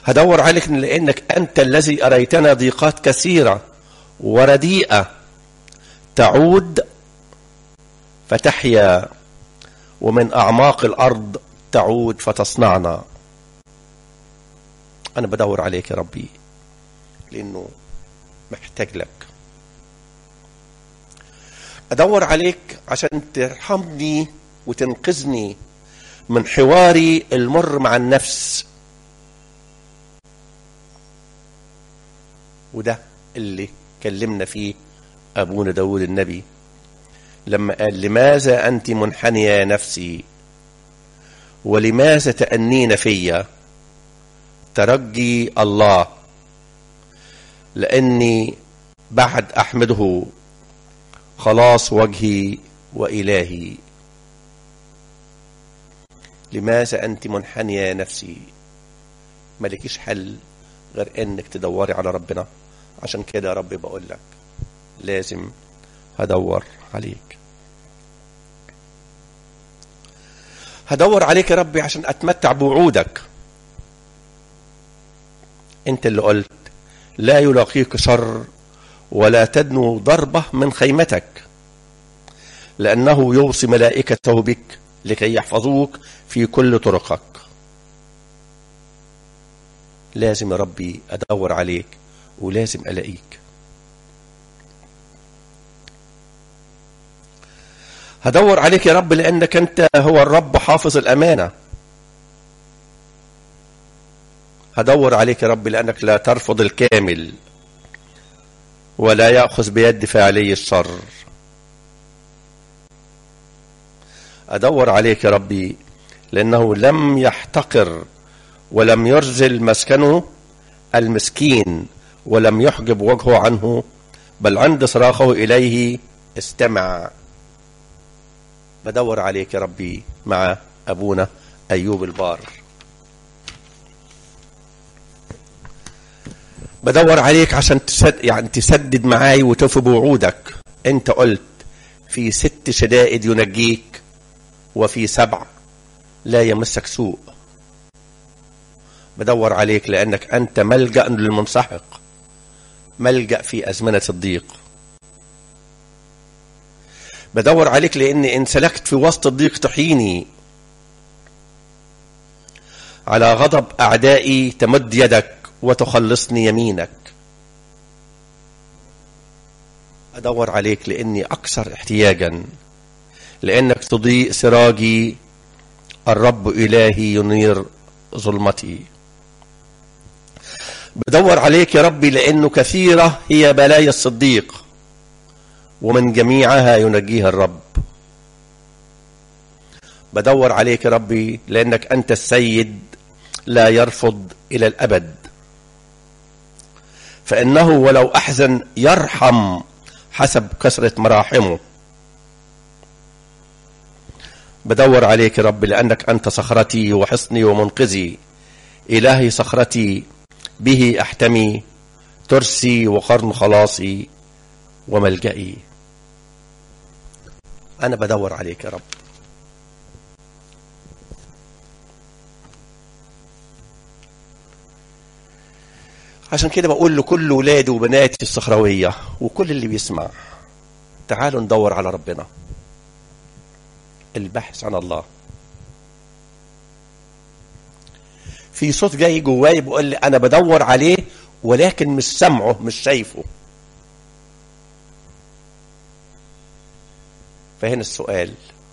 هدور عليك لأنك أنت الذي أريتنا ضيقات كثيرة ورديئة تعود فتحيا ومن أعماق الأرض تعود فتصنعنا أنا بدور عليك يا ربي لأنه محتاج لك أدور عليك عشان ترحمني وتنقذني من حواري المر مع النفس وده اللي كلمنا فيه أبونا داود النبي لما قال لماذا أنت منحنية يا نفسي ولماذا تأنين فيا ترجي الله لأني بعد أحمده خلاص وجهي وإلهي لماذا أنت منحنية يا نفسي مالكيش حل غير انك تدوري على ربنا عشان كده يا رب بقول لك لازم هدور عليك هدور عليك يا ربي عشان اتمتع بوعودك انت اللي قلت لا يلاقيك شر ولا تدنو ضربة من خيمتك لأنه يوصي ملائكته بك لكي يحفظوك في كل طرقك لازم يا ربي أدور عليك ولازم ألاقيك هدور عليك يا رب لأنك أنت هو الرب حافظ الأمانة هدور عليك يا رب لأنك لا ترفض الكامل ولا يأخذ بيد فاعلي الشر أدور عليك يا ربي لأنه لم يحتقر ولم يرزل مسكنه المسكين ولم يحجب وجهه عنه بل عند صراخه إليه استمع بدور عليك يا ربي مع أبونا أيوب البار بدور عليك عشان تسد يعني تسدد معاي وتوفي بوعودك انت قلت في ست شدائد ينجيك وفي سبع لا يمسك سوء بدور عليك لأنك أنت ملجأ للمنسحق ملجأ في أزمنة الضيق بدور عليك لأني إن سلكت في وسط الضيق تحيني على غضب أعدائي تمد يدك وتخلصني يمينك أدور عليك لأني أكثر احتياجا لأنك تضيء سراجي الرب إلهي ينير ظلمتي بدور عليك يا ربي لأنه كثيرة هي بلايا الصديق ومن جميعها ينجيها الرب بدور عليك يا ربي لأنك أنت السيد لا يرفض إلى الأبد فإنه ولو أحزن يرحم حسب كثرة مراحمه بدور عليك يا رب لأنك أنت صخرتي وحصني ومنقذي إلهي صخرتي به أحتمي ترسي وقرن خلاصي وملجئي أنا بدور عليك يا رب عشان كده بقول لكل ولادي وبناتي الصخروية وكل اللي بيسمع تعالوا ندور على ربنا البحث عن الله في صوت جاي جواي بيقول لي انا بدور عليه ولكن مش سامعه مش شايفه فهنا السؤال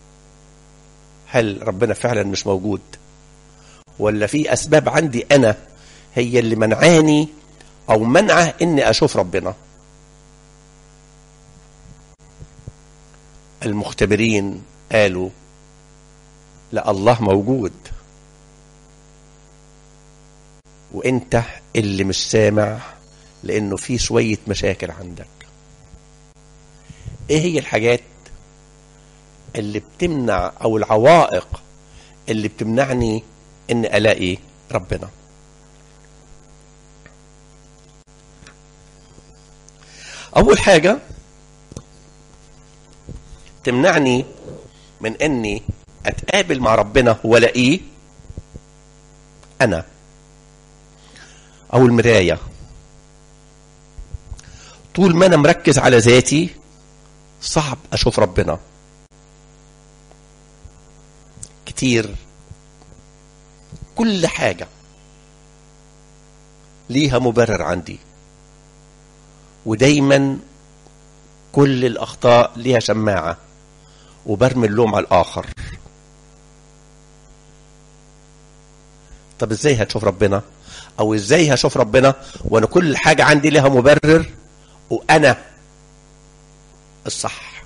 هل ربنا فعلا مش موجود ولا في اسباب عندي انا هي اللي منعاني او منعه اني اشوف ربنا المختبرين قالوا لا الله موجود وانت اللي مش سامع لانه في شوية مشاكل عندك ايه هي الحاجات اللي بتمنع او العوائق اللي بتمنعني ان الاقي ربنا اول حاجة تمنعني من اني اتقابل مع ربنا والاقيه انا او المرايه طول ما انا مركز على ذاتي صعب اشوف ربنا كتير كل حاجه ليها مبرر عندي ودايما كل الاخطاء ليها شماعه وبرمي اللوم على الاخر طب ازاي هتشوف ربنا او ازاي هشوف ربنا وانا كل حاجه عندي لها مبرر وانا الصح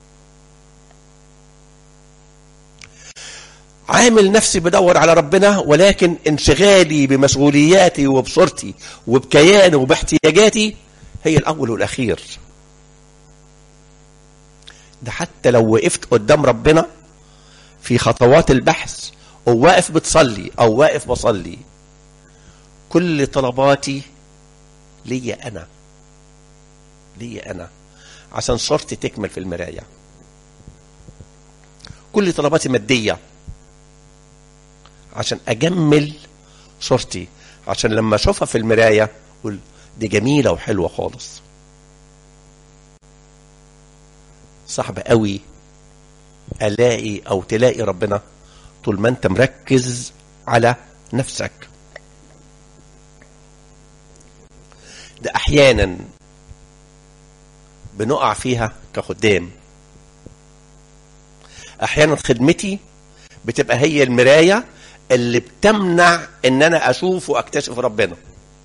عامل نفسي بدور على ربنا ولكن انشغالي بمسؤولياتي وبصورتي وبكياني وباحتياجاتي هي الاول والاخير ده حتى لو وقفت قدام ربنا في خطوات البحث او واقف بتصلي او واقف بصلي كل طلباتي ليا انا ليا انا عشان صورتي تكمل في المرايه كل طلباتي ماديه عشان اجمل صورتي عشان لما اشوفها في المرايه اقول دي جميله وحلوه خالص صعب قوي الاقي او تلاقي ربنا طول ما انت مركز على نفسك ده احيانا بنقع فيها كخدام احيانا خدمتي بتبقى هي المرايه اللي بتمنع ان انا اشوف واكتشف ربنا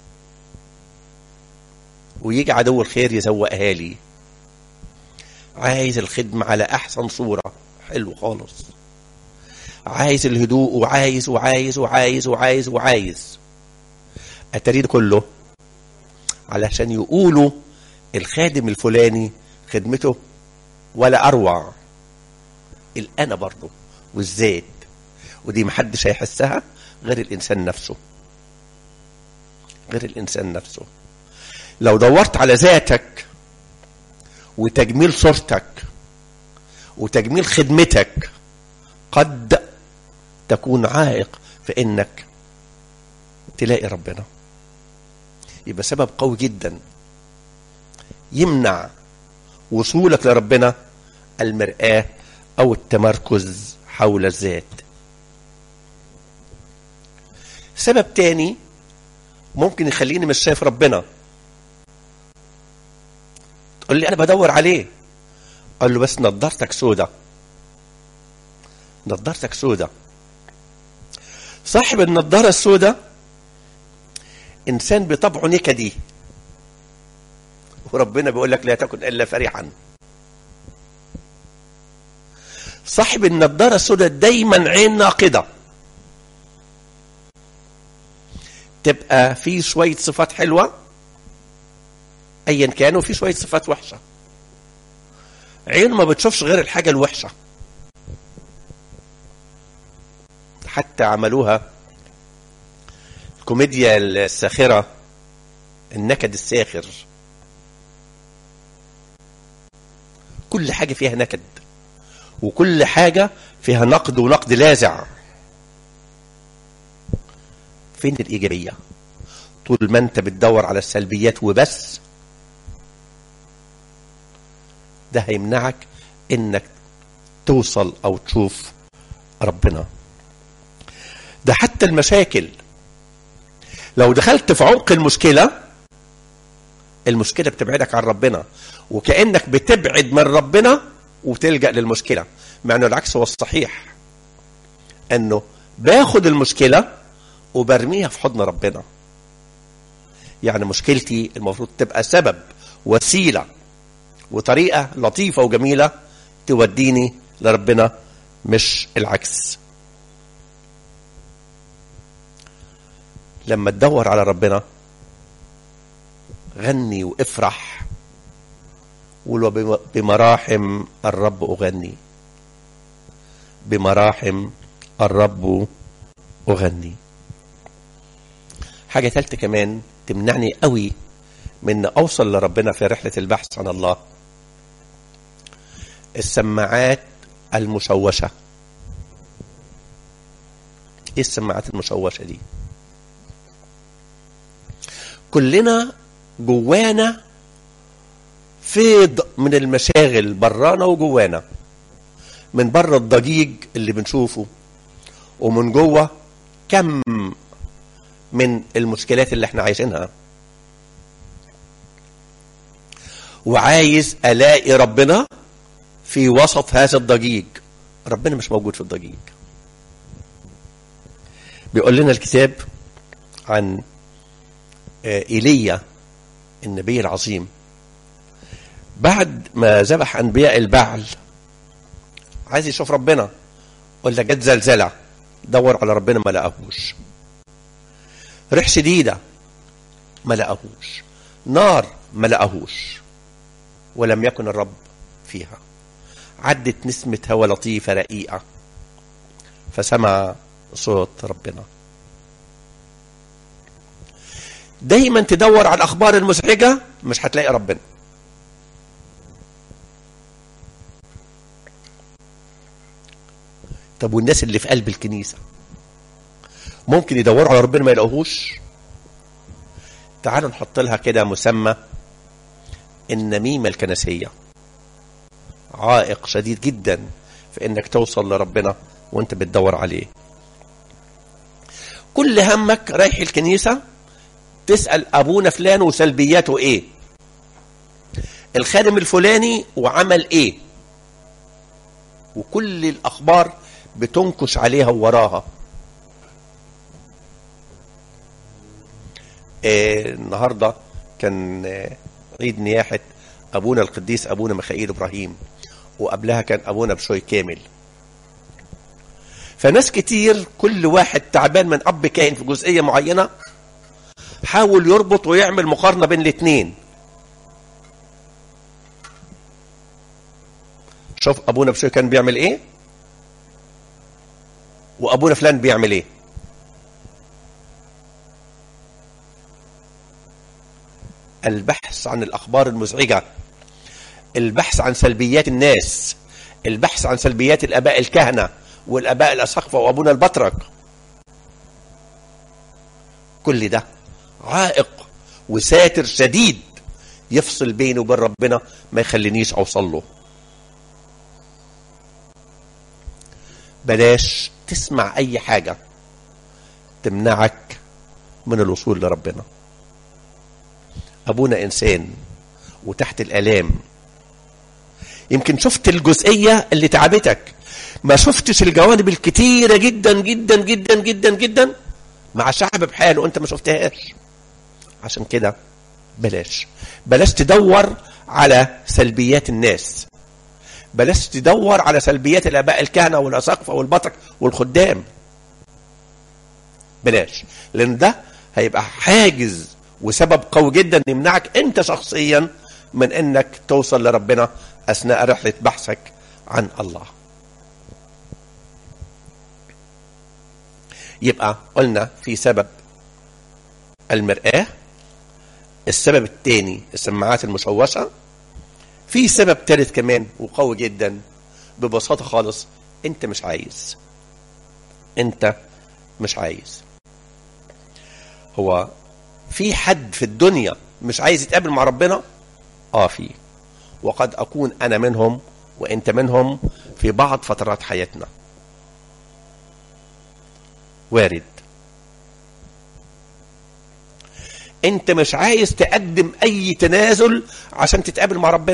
ويجي عدو الخير يزوقها لي عايز الخدمة على أحسن صورة حلو خالص عايز الهدوء وعايز وعايز وعايز وعايز وعايز أتريد كله علشان يقولوا الخادم الفلاني خدمته ولا أروع الأنا برضه والذات ودي محدش هيحسها غير الإنسان نفسه غير الإنسان نفسه لو دورت على ذاتك وتجميل صورتك وتجميل خدمتك قد تكون عائق في انك تلاقي ربنا يبقى سبب قوي جدا يمنع وصولك لربنا المرآة او التمركز حول الذات سبب تاني ممكن يخليني مش شايف ربنا تقول لي انا بدور عليه قال له بس نضارتك سودة نضارتك سودة صاحب النضارة السوداء انسان بطبعه نكدي وربنا بيقول لك لا تكن الا فرحا صاحب النضارة السوداء دايما عين ناقدة تبقى في شوية صفات حلوة ايا كان وفي شويه صفات وحشه عينه ما بتشوفش غير الحاجه الوحشه حتى عملوها الكوميديا الساخره النكد الساخر كل حاجه فيها نكد وكل حاجه فيها نقد ونقد لاذع فين الايجابيه طول ما انت بتدور على السلبيات وبس ده هيمنعك انك توصل او تشوف ربنا ده حتى المشاكل لو دخلت في عمق المشكلة المشكلة بتبعدك عن ربنا وكأنك بتبعد من ربنا وتلجأ للمشكلة مع انه العكس هو الصحيح انه باخد المشكلة وبرميها في حضن ربنا يعني مشكلتي المفروض تبقى سبب وسيله وطريقة لطيفة وجميلة توديني لربنا مش العكس لما تدور على ربنا غني وافرح قول بمراحم الرب أغني بمراحم الرب أغني حاجة ثالثة كمان تمنعني قوي من أوصل لربنا في رحلة البحث عن الله السماعات المشوشة ايه السماعات المشوشة دي كلنا جوانا فيض من المشاغل برانا وجوانا من بره الضجيج اللي بنشوفه ومن جوه كم من المشكلات اللي احنا عايشينها وعايز الاقي ربنا في وسط هذا الضجيج ربنا مش موجود في الضجيج بيقول لنا الكتاب عن ايليا النبي العظيم بعد ما ذبح انبياء البعل عايز يشوف ربنا ولا جت زلزله دور على ربنا ما لقاهوش ريح شديده ما لقاهوش نار ما لقاهوش ولم يكن الرب فيها عدت نسمة هوا لطيفة رقيقة فسمع صوت ربنا دايما تدور على الأخبار المزعجة مش هتلاقي ربنا طب والناس اللي في قلب الكنيسة ممكن يدوروا على ربنا ما يلاقوهوش تعالوا نحط لها كده مسمى النميمة الكنسية عائق شديد جدا في انك توصل لربنا وانت بتدور عليه كل همك رايح الكنيسة تسأل أبونا فلان وسلبياته إيه الخادم الفلاني وعمل إيه وكل الأخبار بتنكش عليها ووراها إيه النهاردة كان عيد نياحة أبونا القديس أبونا ميخائيل إبراهيم وقبلها كان أبونا بشوي كامل فناس كتير كل واحد تعبان من أب كاهن في جزئية معينة حاول يربط ويعمل مقارنة بين الاثنين شوف أبونا بشوي كان بيعمل إيه وأبونا فلان بيعمل إيه البحث عن الأخبار المزعجة البحث عن سلبيات الناس البحث عن سلبيات الآباء الكهنة والآباء الأسقفة وأبونا البطرك كل ده عائق وساتر شديد يفصل بيني وبين ربنا ما يخلينيش أوصل له بلاش تسمع أي حاجة تمنعك من الوصول لربنا أبونا إنسان وتحت الآلام يمكن شفت الجزئية اللي تعبتك ما شفتش الجوانب الكتيرة جدا جدا جدا جدا جدا مع شعب بحاله وانت ما شفتهاش عشان كده بلاش بلاش تدور على سلبيات الناس بلاش تدور على سلبيات الاباء الكهنه والاساقفه والبطرك والخدام بلاش لان ده هيبقى حاجز وسبب قوي جدا يمنعك انت شخصيا من انك توصل لربنا اثناء رحله بحثك عن الله يبقى قلنا في سبب المرآة السبب الثاني السماعات المشوشة في سبب ثالث كمان وقوي جدا ببساطة خالص انت مش عايز انت مش عايز هو في حد في الدنيا مش عايز يتقابل مع ربنا اه في وقد اكون انا منهم وانت منهم في بعض فترات حياتنا وارد انت مش عايز تقدم اي تنازل عشان تتقابل مع ربنا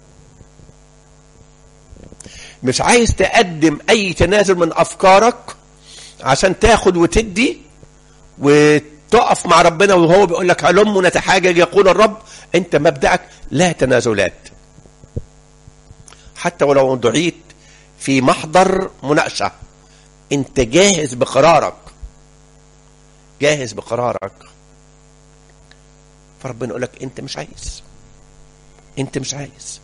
مش عايز تقدم اي تنازل من افكارك عشان تاخد وتدي وتقف مع ربنا وهو بيقول لك هلم نتحاجج يقول الرب انت مبدأك لا تنازلات حتى ولو دعيت في محضر مناقشه انت جاهز بقرارك جاهز بقرارك فربنا يقول لك انت مش عايز انت مش عايز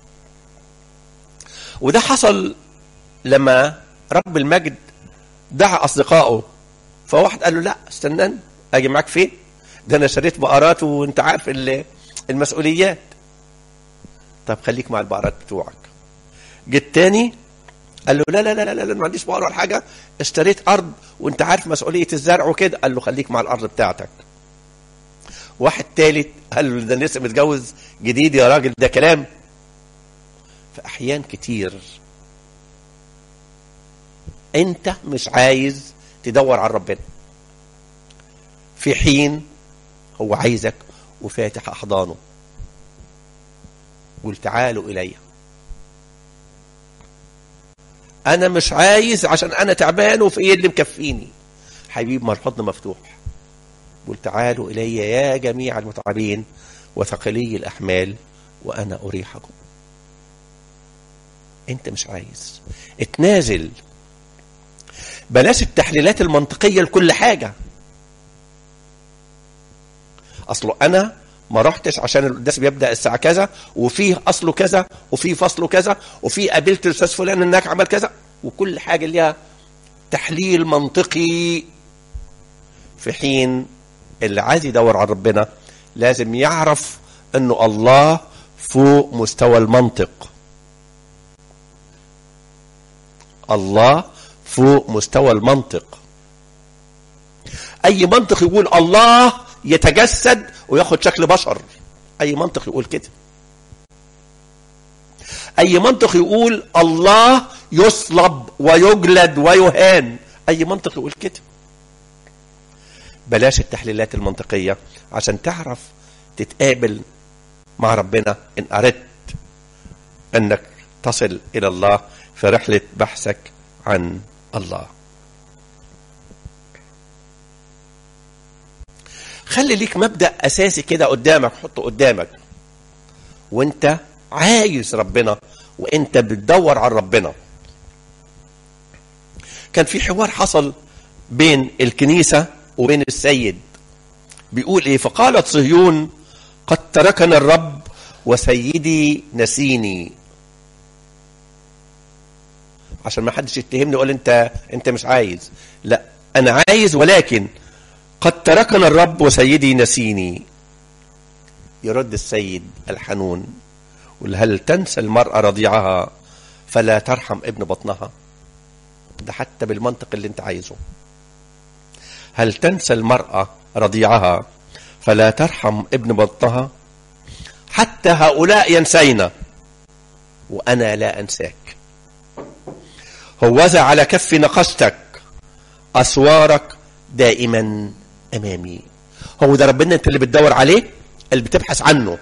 وده حصل لما رب المجد دعا اصدقائه فواحد قال له لا استناني اجي معاك فين ده انا شريت بقرات وانت عارف المسؤوليات طب خليك مع البقرات بتوعك جيت تاني قال له لا لا لا لا, لا ما عنديش بقر ولا حاجه اشتريت ارض وانت عارف مسؤوليه الزرع وكده قال له خليك مع الارض بتاعتك واحد تالت قال له ده لسه متجوز جديد يا راجل ده كلام فأحيان كتير أنت مش عايز تدور على ربنا في حين هو عايزك وفاتح أحضانه قل تعالوا إلي أنا مش عايز عشان أنا تعبان وفي إيه اللي مكفيني حبيب ما الحضن مفتوح قل تعالوا إلي يا جميع المتعبين وثقلي الأحمال وأنا أريحكم أنت مش عايز اتنازل بلاش التحليلات المنطقية لكل حاجة أصله أنا ما رحتش عشان القداس بيبدا الساعه كذا وفيه اصله كذا وفيه فصله كذا وفيه قابلت الاستاذ فلان انك عمل كذا وكل حاجه ليها تحليل منطقي في حين اللي عايز يدور على ربنا لازم يعرف انه الله فوق مستوى المنطق الله فوق مستوى المنطق اي منطق يقول الله يتجسد وياخد شكل بشر اي منطق يقول كده اي منطق يقول الله يصلب ويجلد ويهان اي منطق يقول كده بلاش التحليلات المنطقية عشان تعرف تتقابل مع ربنا ان اردت انك تصل الى الله في رحلة بحثك عن الله خلي ليك مبدأ أساسي كده قدامك حطه قدامك وانت عايز ربنا وانت بتدور على ربنا كان في حوار حصل بين الكنيسة وبين السيد بيقول ايه فقالت صهيون قد تركنا الرب وسيدي نسيني عشان ما حدش يتهمني يقول انت انت مش عايز لا انا عايز ولكن قد تركنا الرب وسيدي نسيني يرد السيد الحنون يقول هل تنسى المرأة رضيعها فلا ترحم ابن بطنها ده حتى بالمنطق اللي انت عايزه هل تنسى المرأة رضيعها فلا ترحم ابن بطنها حتى هؤلاء ينسينا وأنا لا أنساك هوذا على كف نقشتك أسوارك دائما أمامي هو ده ربنا أنت اللي بتدور عليه اللي بتبحث عنه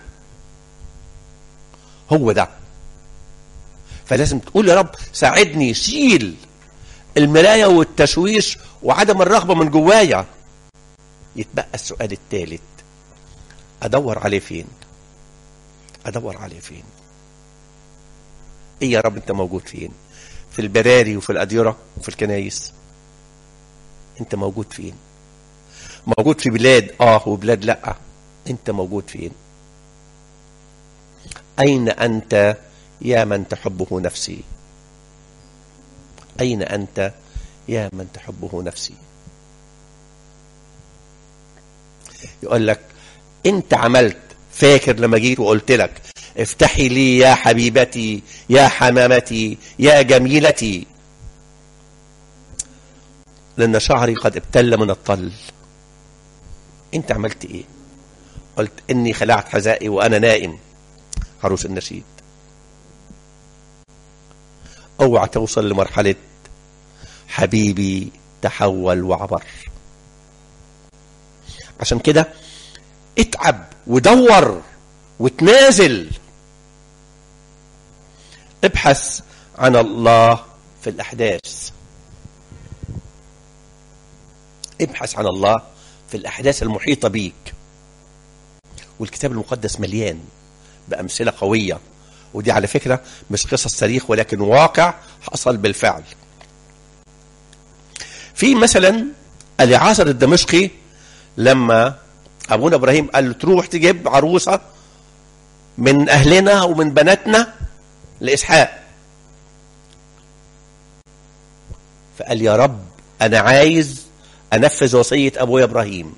هو ده فلازم تقول يا رب ساعدني شيل المراية والتشويش وعدم الرغبة من جوايا يتبقى السؤال الثالث أدور عليه فين أدور عليه فين إيه يا رب أنت موجود فين في البراري وفي الأديرة وفي الكنايس أنت موجود فين موجود في بلاد آه وبلاد لأ أنت موجود فين أين أنت يا من تحبه نفسي أين أنت يا من تحبه نفسي يقول لك أنت عملت فاكر لما جيت وقلت لك افتحي لي يا حبيبتي يا حمامتي يا جميلتي لأن شعري قد ابتل من الطل أنت عملت إيه قلت إني خلعت حذائي وأنا نائم عروس النشيد اوعى توصل لمرحلة حبيبي تحول وعبر عشان كده اتعب ودور وتنازل ابحث عن الله في الأحداث ابحث عن الله في الأحداث المحيطة بيك والكتاب المقدس مليان بأمثلة قوية ودي على فكرة مش قصص تاريخ ولكن واقع حصل بالفعل في مثلا اليعازر الدمشقي لما أبونا إبراهيم قال له تروح تجيب عروسة من أهلنا ومن بناتنا لإسحاق فقال يا رب أنا عايز أنفذ وصية أبويا إبراهيم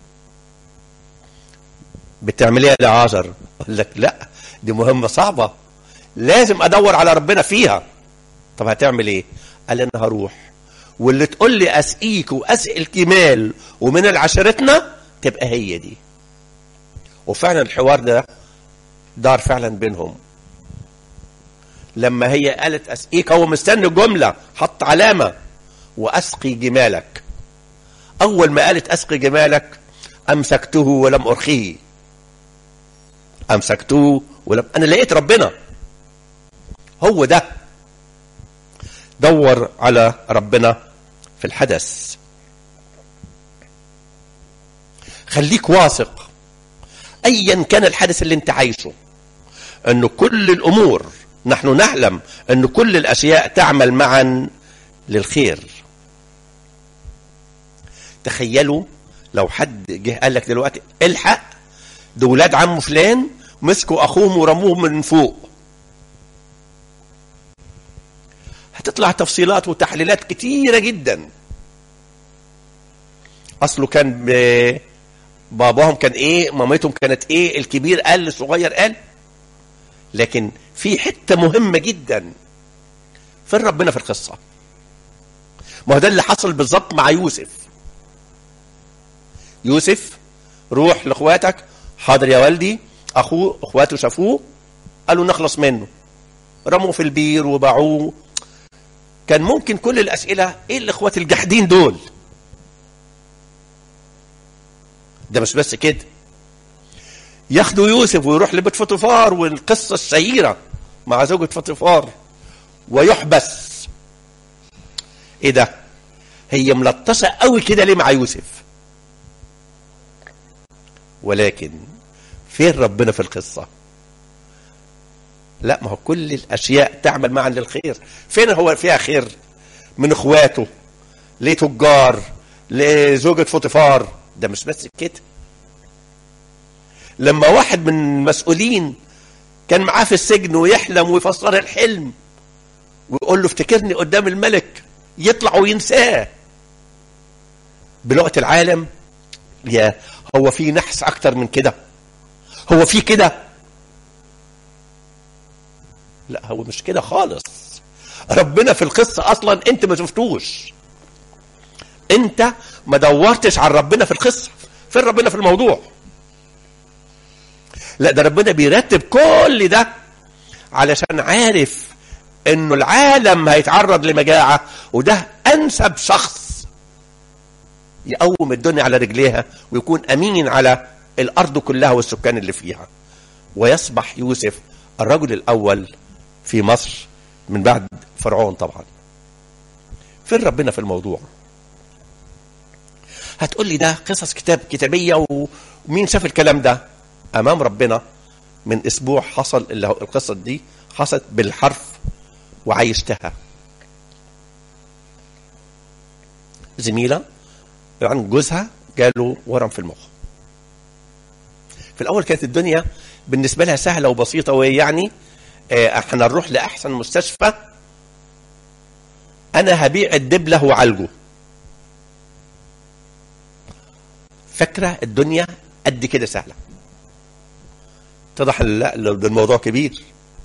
بتعمل ايه يا عازر قال لك لا دي مهمة صعبة لازم ادور على ربنا فيها طب هتعمل ايه قال انا هروح واللي تقول لي اسقيك واسقي الكمال ومن العشرتنا تبقى هي دي وفعلا الحوار ده دار فعلا بينهم لما هي قالت اسقيك هو مستني الجمله حط علامه واسقي جمالك اول ما قالت اسقي جمالك امسكته ولم ارخيه امسكته ولم انا لقيت ربنا هو ده دور على ربنا في الحدث خليك واثق ايا كان الحدث اللي انت عايشه ان كل الامور نحن نعلم ان كل الاشياء تعمل معا للخير تخيلوا لو حد جه قال لك دلوقتي الحق ده ولاد عم فلان مسكوا اخوهم ورموه من فوق هتطلع تفصيلات وتحليلات كتيرة جدا اصله كان ب... باباهم كان ايه مامتهم كانت ايه الكبير قال الصغير قال لكن في حتة مهمة جدا فين ربنا في القصة ما هو ده اللي حصل بالظبط مع يوسف يوسف روح لاخواتك حاضر يا والدي اخوه اخواته شافوه قالوا نخلص منه رموا في البير وباعوه كان ممكن كل الاسئله ايه الاخوات الجحدين دول ده مش بس كده ياخدوا يوسف ويروح لبيت فطفار والقصه الشهيره مع زوجة فطفار ويحبس ايه ده هي ملطشه قوي كده ليه مع يوسف ولكن فين ربنا في القصه لا ما هو كل الاشياء تعمل معا للخير فين هو فيها خير من اخواته لتجار لزوجة فطفار ده مش بس كده لما واحد من المسؤولين كان معاه في السجن ويحلم ويفسر الحلم ويقول له افتكرني قدام الملك يطلع وينساه بلغة العالم يا هو في نحس اكتر من كده هو في كده لا هو مش كده خالص ربنا في القصة اصلا انت ما شفتوش انت ما دورتش على ربنا في القصة فين ربنا في الموضوع لا ده ربنا بيرتب كل ده علشان عارف انه العالم هيتعرض لمجاعة وده انسب شخص يقوم الدنيا على رجليها ويكون امين على الارض كلها والسكان اللي فيها ويصبح يوسف الرجل الاول في مصر من بعد فرعون طبعا فين ربنا في الموضوع هتقول لي ده قصص كتاب كتابيه ومين شاف الكلام ده امام ربنا من اسبوع حصل اللي هو القصه دي حصلت بالحرف وعايشتها زميله عن جوزها جاله ورم في المخ في الاول كانت الدنيا بالنسبه لها سهله وبسيطه وهي يعني احنا نروح لاحسن مستشفى انا هبيع الدبله وعالجه فاكره الدنيا قد كده سهله اتضح لا الموضوع كبير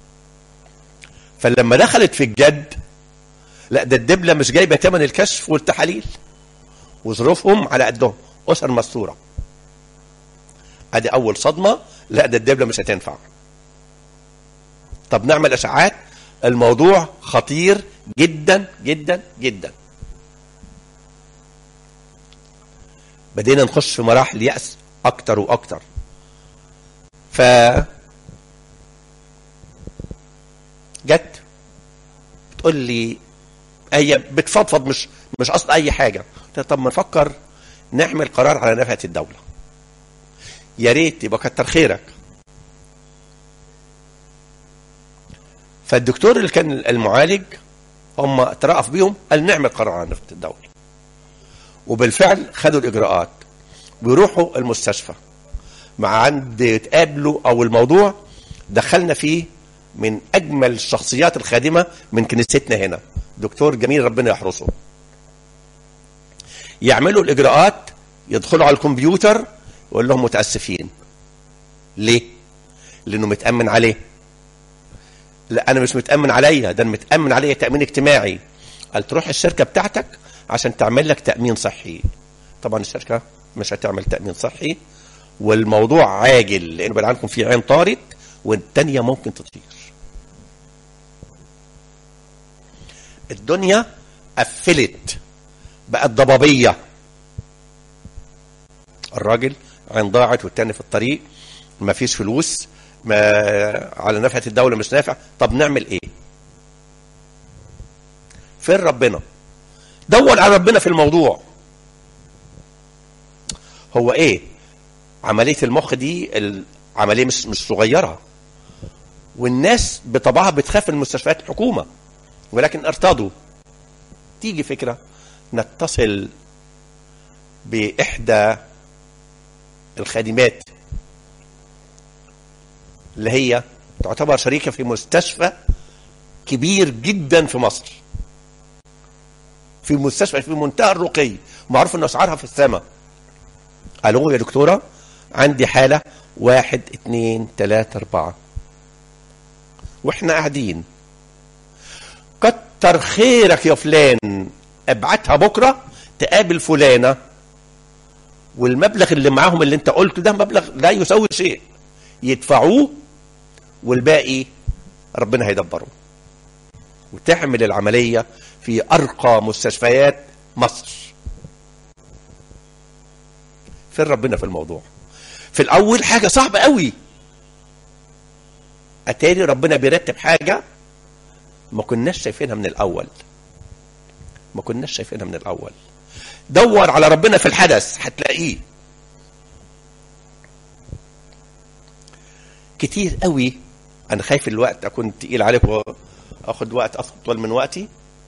فلما دخلت في الجد لا ده الدبله مش جايبه ثمن الكشف والتحاليل وظروفهم على قدهم اسر مستوره ادي اول صدمه لا ده الدبله مش هتنفع طب نعمل اشعاعات الموضوع خطير جدا جدا جدا بدينا نخش في مراحل يأس اكتر واكتر ف جت بتقول لي هي بتفضفض مش مش قصد اي حاجه طب ما نفكر نعمل قرار على نفقه الدوله يا ريت يبقى كتر خيرك فالدكتور اللي كان المعالج هم ترأف بيهم قال نعمل قرار على نفقه الدوله وبالفعل خدوا الاجراءات بيروحوا المستشفى مع عند يتقابلوا او الموضوع دخلنا فيه من اجمل الشخصيات الخادمه من كنيستنا هنا دكتور جميل ربنا يحرسه يعملوا الاجراءات يدخلوا على الكمبيوتر يقول لهم متاسفين ليه لانه متامن عليه لا انا مش متامن عليا ده انا متامن عليا تامين اجتماعي قال تروح الشركه بتاعتك عشان تعمل لك تامين صحي طبعا الشركه مش هتعمل تامين صحي والموضوع عاجل لانه بعد عنكم في عين طارت والتانية ممكن تطير الدنيا قفلت بقت ضبابية الراجل عين ضاعت والتاني في الطريق ما فيش فلوس ما على نفعة الدولة مش نافع طب نعمل ايه فين ربنا دور على ربنا في الموضوع هو ايه عملية المخ دي العملية مش مش صغيرة والناس بطبعها بتخاف من مستشفيات الحكومة ولكن ارتضوا تيجي فكرة نتصل بإحدى الخادمات اللي هي تعتبر شريكة في مستشفى كبير جدا في مصر في مستشفى في منتهى الرقي معروف ان اسعارها في السماء الو يا دكتوره عندي حاله واحد اتنين تلاته اربعه واحنا قاعدين كتر خيرك يا فلان ابعتها بكره تقابل فلانه والمبلغ اللي معاهم اللي انت قلته ده مبلغ لا يساوي شيء يدفعوه والباقي ربنا هيدبره وتعمل العمليه في ارقى مستشفيات مصر فين ربنا في الموضوع في الاول حاجه صعبه قوي اتاري ربنا بيرتب حاجه ما كناش شايفينها من الاول ما كناش شايفينها من الاول دور على ربنا في الحدث هتلاقيه كتير قوي انا خايف الوقت اكون تقيل عليكم واخد وقت اطول من وقتي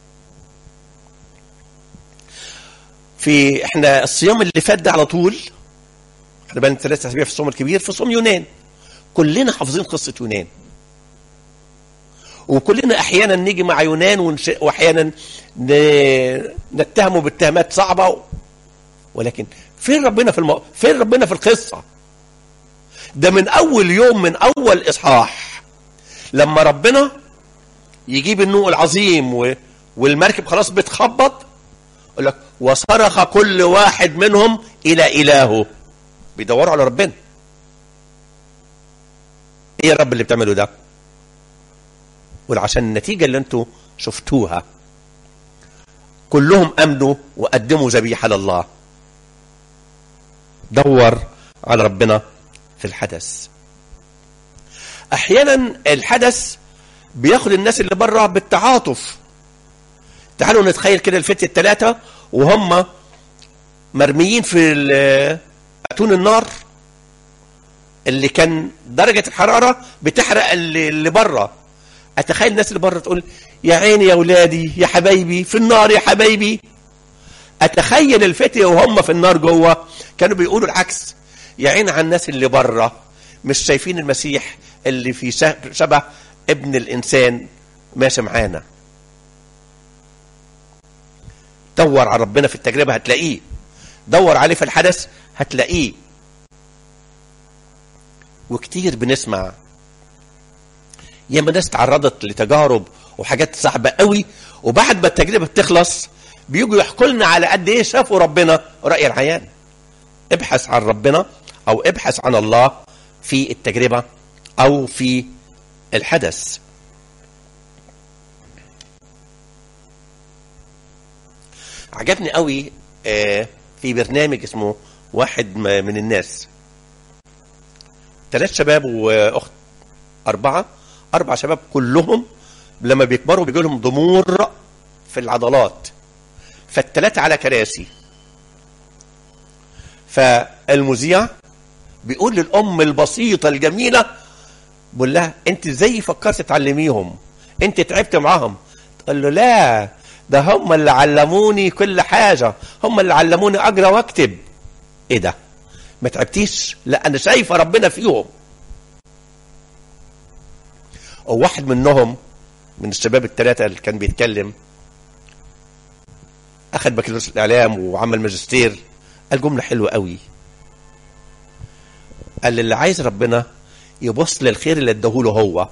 في احنا الصيام اللي فات ده على طول احنا بقى ثلاث اسابيع في الصوم الكبير في صوم يونان كلنا حافظين قصه يونان وكلنا احيانا نيجي مع يونان ونش... واحيانا ن... نتهمه باتهامات صعبه و... ولكن فين ربنا في الم... فين ربنا في القصه ده من اول يوم من اول اصحاح لما ربنا يجيب النوء العظيم و... والمركب خلاص بتخبط يقول لك وصرخ كل واحد منهم الى الهه بيدوروا على ربنا ايه يا رب اللي بتعمله ده وعشان النتيجة اللي انتوا شفتوها كلهم امنوا وقدموا ذبيحة لله دور على ربنا في الحدث احيانا الحدث بياخد الناس اللي بره بالتعاطف تعالوا نتخيل كده الفتية الثلاثة وهم مرميين في اتون النار اللي كان درجة الحرارة بتحرق اللي, اللي بره اتخيل الناس اللي بره تقول يا عيني يا ولادي يا حبايبي في النار يا حبايبي اتخيل الفتية وهم في النار جوه كانوا بيقولوا العكس يا عين على الناس اللي بره مش شايفين المسيح اللي في شبه ابن الانسان ماشي معانا دور على ربنا في التجربة هتلاقيه دور عليه في الحدث هتلاقيه وكتير بنسمع ياما ناس تعرضت لتجارب وحاجات صعبة قوي وبعد ما التجربة بتخلص بيجوا يحكوا لنا على قد ايه شافوا ربنا رأي العيان ابحث عن ربنا او ابحث عن الله في التجربة او في الحدث عجبني قوي في برنامج اسمه واحد من الناس ثلاث شباب واخت اربعه اربع شباب كلهم لما بيكبروا بيجي لهم ضمور في العضلات فالثلاثه على كراسي فالمذيع بيقول للام البسيطه الجميله بيقول لها انت ازاي فكرت تعلميهم انت تعبت معاهم تقول له لا ده هم اللي علموني كل حاجة هم اللي علموني أقرأ وأكتب إيه ده ما تعبتيش لا أنا شايفة ربنا فيهم وواحد منهم من الشباب الثلاثة اللي كان بيتكلم أخذ بكالوريوس الإعلام وعمل ماجستير قال جملة حلوة قوي قال اللي عايز ربنا يبص للخير اللي اداهوله هو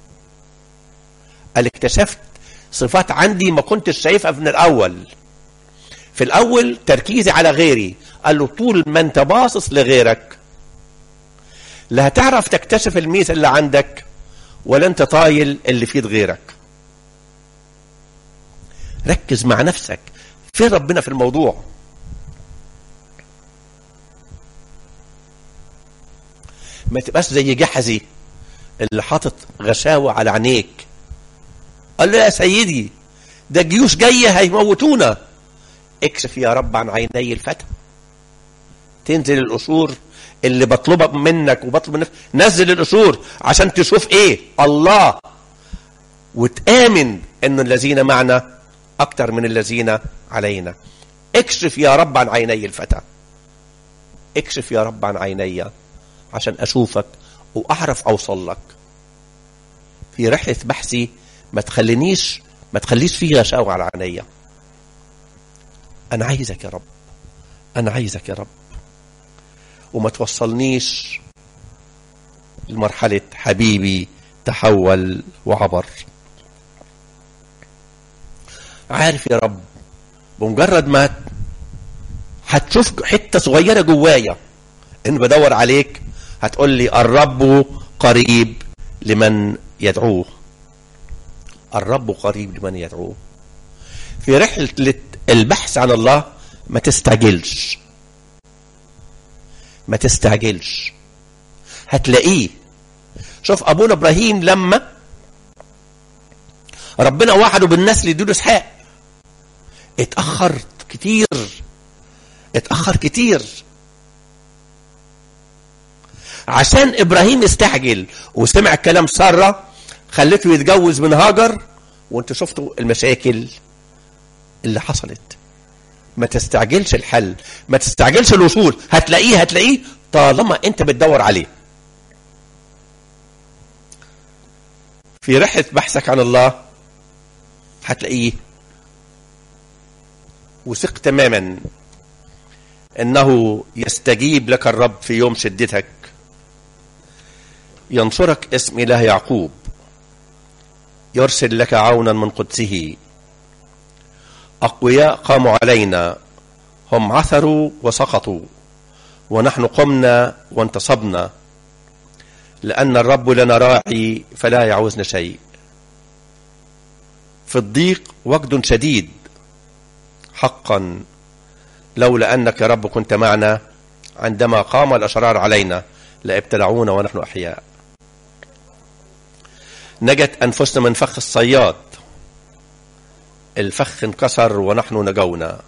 قال اكتشفت صفات عندي ما كنتش شايفها من الاول في الاول تركيزي على غيري قال له طول ما انت باصص لغيرك لا هتعرف تكتشف الميزة اللي عندك ولا انت طايل اللي في ايد غيرك ركز مع نفسك فين ربنا في الموضوع ما تبقاش زي جحزي اللي حاطط غشاوة على عينيك قال له يا سيدي ده جيوش جاية هيموتونا اكشف يا رب عن عيني الفتى تنزل القصور اللي بطلبها منك وبطلب منك نزل القصور عشان تشوف ايه الله وتآمن ان الذين معنا اكتر من الذين علينا اكشف يا رب عن عيني الفتى اكشف يا رب عن عيني عشان اشوفك واعرف اوصل لك في رحلة بحثي ما تخلينيش ما تخليش فيها غشاوة على عينيا انا عايزك يا رب انا عايزك يا رب وما توصلنيش لمرحلة حبيبي تحول وعبر عارف يا رب بمجرد ما هتشوف حتة صغيرة جوايا ان بدور عليك هتقول لي الرب قريب لمن يدعوه الرب قريب لمن يدعوه في رحلة البحث عن الله ما تستعجلش ما تستعجلش هتلاقيه شوف ابونا ابراهيم لما ربنا وعده بالنسل يديله اسحاق اتاخر كتير اتاخر كتير عشان ابراهيم استعجل وسمع كلام ساره خلته يتجوز من هاجر وانت شفتوا المشاكل اللي حصلت ما تستعجلش الحل ما تستعجلش الوصول هتلاقيه هتلاقيه طالما انت بتدور عليه في رحلة بحثك عن الله هتلاقيه وثق تماما انه يستجيب لك الرب في يوم شدتك ينصرك اسم اله يعقوب يرسل لك عونا من قدسه أقوياء قاموا علينا هم عثروا وسقطوا ونحن قمنا وانتصبنا لأن الرب لنا راعي فلا يعوزنا شيء في الضيق وجد شديد حقا لولا أنك يا رب كنت معنا عندما قام الأشرار علينا لابتلعونا ونحن أحياء نجت أنفسنا من فخ الصياد الفخ انكسر ونحن نجونا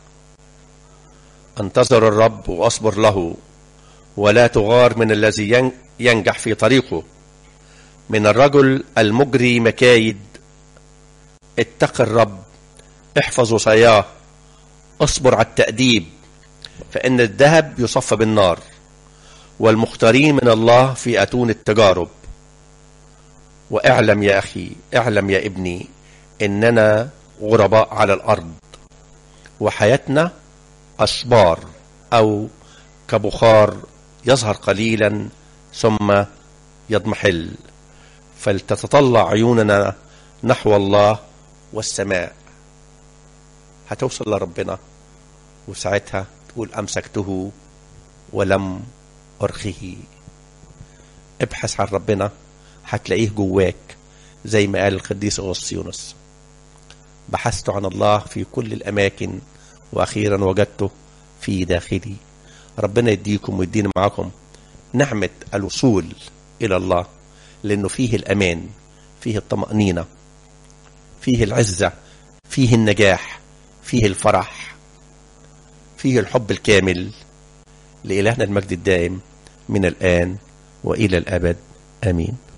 انتظر الرب واصبر له ولا تغار من الذي ينجح في طريقه من الرجل المجري مكايد اتق الرب احفظ وصاياه اصبر على التأديب فإن الذهب يصفى بالنار والمختارين من الله في أتون التجارب واعلم يا أخي اعلم يا ابني إننا غرباء على الأرض وحياتنا أشبار أو كبخار يظهر قليلا ثم يضمحل فلتتطلع عيوننا نحو الله والسماء هتوصل لربنا وساعتها تقول أمسكته ولم أرخه ابحث عن ربنا هتلاقيه جواك زي ما قال القديس أغسطينوس بحثت عن الله في كل الأماكن وأخيرا وجدته في داخلي ربنا يديكم ويدينا معاكم نعمة الوصول إلى الله لأنه فيه الأمان فيه الطمأنينة فيه العزة فيه النجاح فيه الفرح فيه الحب الكامل لإلهنا المجد الدائم من الآن وإلى الأبد آمين